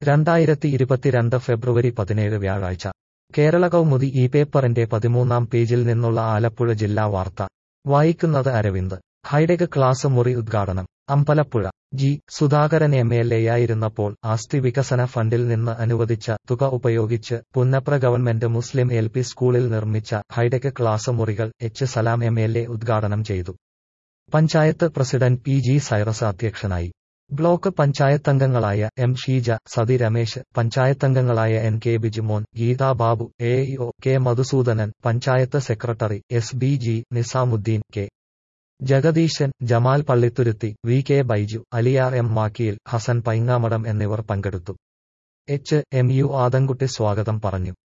രണ്ടായിരത്തി ഇരുപത്തിരണ്ട് ഫെബ്രുവരി പതിനേഴ് വ്യാഴാഴ്ച കേരള കൗമുദി ഈ പേപ്പറിന്റെ പതിമൂന്നാം പേജിൽ നിന്നുള്ള ആലപ്പുഴ ജില്ലാ വാർത്ത വായിക്കുന്നത് അരവിന്ദ് ഹൈടെക് ക്ലാസ് മുറി ഉദ്ഘാടനം Ambalappuzha G Sudhakaran M L എയായിരുന്നപ്പോൾ ആസ്തി വികസന ഫണ്ടിൽ നിന്ന് അനുവദിച്ച തുക ഉപയോഗിച്ച് Punnapra government Muslim L P സ്കൂളിൽ നിർമ്മിച്ച ഹൈടെക് ക്ലാസ് മുറികൾ H Salam M L A ഉദ്ഘാടനം ചെയ്തു panchayat president P G Cyrus അധ്യക്ഷനായി ബ്ലോക്ക് പഞ്ചായത്തംഗങ്ങളായ എം ഷീജ സതി രമേശ് പഞ്ചായത്തംഗങ്ങളായ N K Bijumon Geetha Babu A O K Madhusoodanan panchayat secretary S B G Nizamudheen K Jagadeesan Jamal Pallithuruthy V K Baiju Aliyar M Makkiyil Hasan Paingamadam എന്നിവർ പങ്കെടുത്തു എച്ച് എം യു ആദൻകുട്ടി സ്വാഗതം പറഞ്ഞു